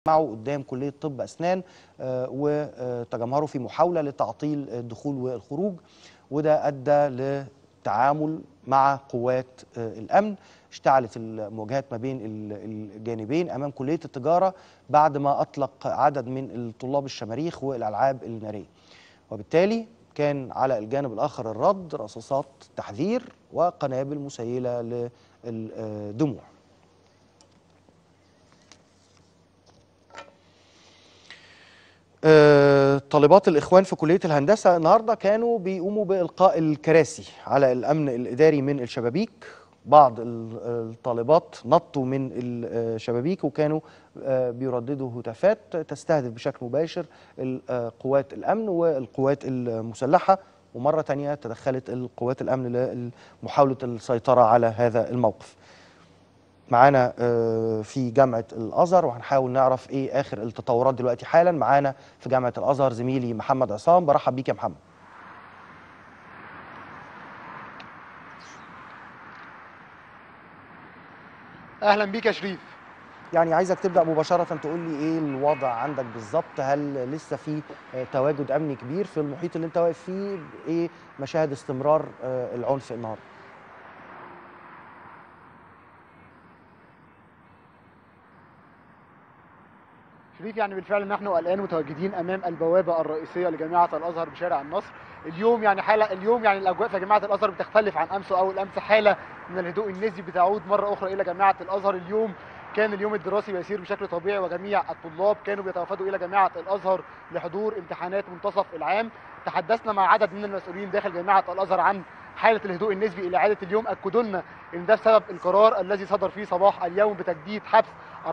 معه قدام كلية طب أسنان آه، وتجمهروا في محاولة لتعطيل الدخول والخروج وده أدى للتعامل مع قوات آه، الأمن اشتعلت المواجهات ما بين ال- الجانبين أمام كلية التجارة بعد ما أطلق عدد من الطلاب الشماريخ والألعاب النارية وبالتالي كان على الجانب الآخر الرد رصاصات تحذير وقنابل مسيلة للدموع آه، طالبات الإخوان في كلية الهندسة النهاردة كانوا بيقوموا بإلقاء الكراسي على الأمن الإداري من الشبابيك بعض ال- الطالبات نطوا من الشبابيك وكانوا آه، بيرددوا هتافات تستهدف بشكل مباشر ال- آه، قوات الأمن والقوات المسلحة ومرة تانية تدخلت القوات الأمن لمحاولة السيطرة على هذا الموقف معانا آه، في جامعة الأزهر وهنحاول نعرف إيه آخر التطورات دلوقتي حالا معانا في جامعة الأزهر زميلي محمد عصام برحب بيك يا محمد اهلا بيك يا شريف يعني عايزك تبدأ مباشرة تقول لي إيه الوضع عندك بالظبط هل لسه في آه، تواجد أمني كبير في المحيط اللي أنت واقف فيه إيه مشاهد استمرار آه، العنف النهارده شريف يعني بالفعل نحن الان متواجدين امام البوابه الرئيسيه لجامعه الازهر بشارع النصر اليوم يعني حاله اليوم يعني الاجواء في جامعه الازهر بتختلف عن امس او الامس حاله من الهدوء النسبي بتعود مره اخرى الى جامعه الازهر اليوم كان اليوم الدراسي بيسير بشكل طبيعي وجميع الطلاب كانوا بيتوافدوا الى جامعه الازهر لحضور امتحانات منتصف العام تحدثنا مع عدد من المسؤولين داخل جامعه الازهر عن حاله الهدوء النسبي الى عاده اليوم اكدوا لنا ان ده بسبب القرار الذي صدر فيه صباح اليوم بتجديد حبس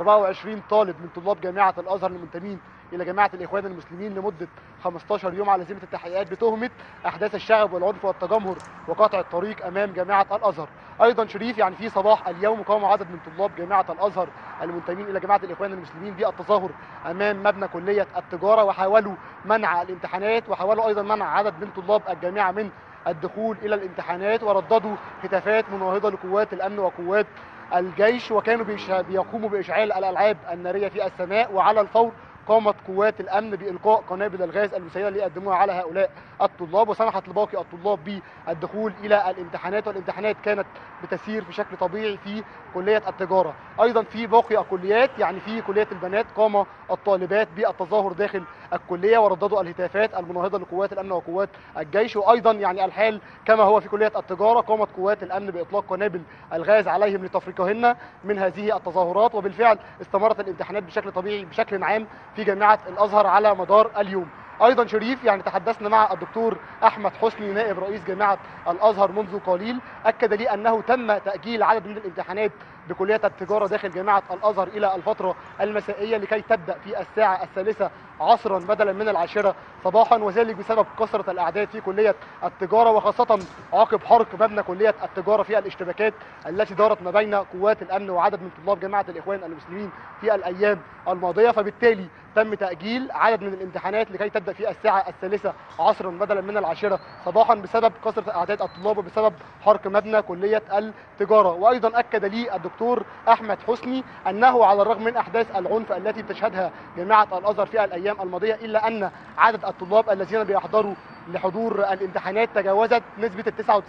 24 طالب من طلاب جامعه الازهر المنتمين الى جماعه الاخوان المسلمين لمده 15 يوم على ذمه التحقيقات بتهمه احداث الشغب والعنف والتجمهر وقطع الطريق امام جامعه الازهر ايضا شريف يعني في صباح اليوم قام عدد من طلاب جامعه الازهر المنتمين الى جماعه الاخوان المسلمين بالتظاهر امام مبنى كليه التجاره وحاولوا منع الامتحانات وحاولوا ايضا منع عدد من طلاب الجامعه من الدخول الى الامتحانات ورددوا هتافات مناهضه لقوات الامن وقوات الجيش وكانوا بيش- بيقوموا باشعال الالعاب الناريه في السماء وعلى الفور قامت قوات الامن بالقاء قنابل الغاز المسيله ليقدموها على هؤلاء الطلاب وسمحت لباقي الطلاب بالدخول الى الامتحانات والامتحانات كانت بتسير بشكل طبيعي في كليه التجاره ايضا في باقي الكليات يعني في كليه البنات قام الطالبات بالتظاهر داخل الكليه ورددوا الهتافات المناهضه لقوات الامن وقوات الجيش وايضا يعني الحال كما هو في كليه التجاره قامت قوات الامن باطلاق قنابل الغاز عليهم لتفريقهن من هذه التظاهرات وبالفعل استمرت الامتحانات بشكل طبيعي بشكل عام في جامعه الازهر على مدار اليوم ايضا شريف يعني تحدثنا مع الدكتور احمد حسني نائب رئيس جامعه الازهر منذ قليل اكد لي انه تم تاجيل عدد من الامتحانات بكليه التجاره داخل جامعه الازهر الى الفتره المسائيه لكي تبدا في الساعه الثالثه عصرا بدلا من العاشره صباحا وذلك بسبب كثره الاعداد في كليه التجاره وخاصه عقب حرق مبنى كليه التجاره في الاشتباكات التي دارت ما بين قوات الامن وعدد من طلاب جامعه الاخوان المسلمين في الايام الماضيه فبالتالي تم تاجيل عدد من الامتحانات لكي تبدا في الساعه الثالثه عصرا بدلا من العاشره صباحا بسبب كثره اعداد الطلاب وبسبب حرق مبنى كليه التجاره وايضا اكد لي الدكتور احمد حسني انه على الرغم من احداث العنف التي تشهدها جامعه الازهر في الايام الماضيه الا ان عدد الطلاب الذين بيحضروا لحضور الامتحانات تجاوزت نسبه ال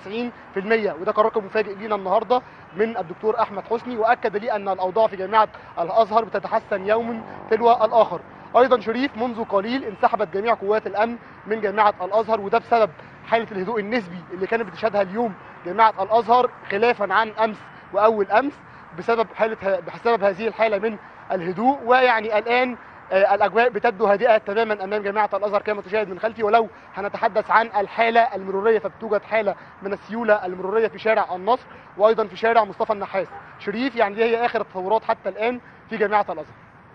99% وده كان رقم مفاجئ لينا النهارده من الدكتور احمد حسني واكد لي ان الاوضاع في جامعه الازهر بتتحسن يوم تلو الاخر ايضا شريف منذ قليل انسحبت جميع قوات الامن من جامعه الازهر وده بسبب حاله الهدوء النسبي اللي كانت بتشهدها اليوم جامعه الازهر خلافا عن امس واول امس بسبب حاله بسبب هذه الحاله من الهدوء ويعني الان آه، الاجواء بتبدو هادئه تماما امام جامعه الازهر كما تشاهد من خلفي ولو هنتحدث عن الحاله المروريه فبتوجد حاله من السيوله المروريه في شارع النصر وايضا في شارع مصطفى النحاس شريف يعني دي هي اخر التطورات حتى الان في جامعه الازهر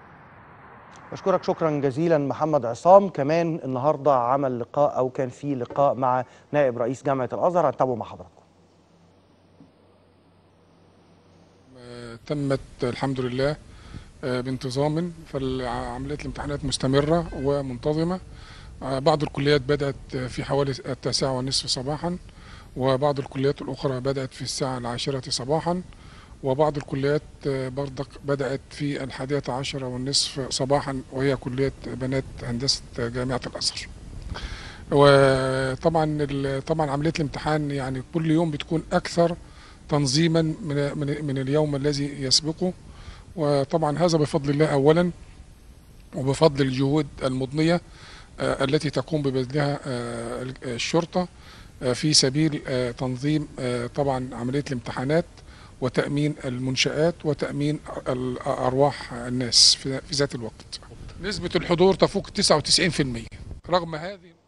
بشكرك شكرا جزيلا محمد عصام كمان النهارده عمل لقاء او كان في لقاء مع نائب رئيس جامعه الازهر هنتابعه مع حضراتكم آه، تمت الحمد لله آه، بانتظام فعملية الامتحانات مستمرة ومنتظمة آه، بعض الكليات بدأت آه، في حوالي التاسعة والنصف صباحا وبعض الكليات الأخرى بدأت في الساعة العاشرة صباحا وبعض الكليات آه، برضك بدأت في الحادية عشرة والنصف صباحا وهي كلية بنات هندسة جامعة الأزهر وطبعا ال- طبعا عملية الامتحان يعني كل يوم بتكون أكثر تنظيما من من من اليوم الذي يسبقه وطبعا هذا بفضل الله أولا وبفضل الجهود المضنية آه، التي تقوم ببذلها آه، الشرطة آه، في سبيل آه، تنظيم آه، طبعا عملية الامتحانات وتأمين المنشآت وتأمين ال- أرواح الناس في في ذات الوقت نسبة الحضور تفوق 99% رغم هذه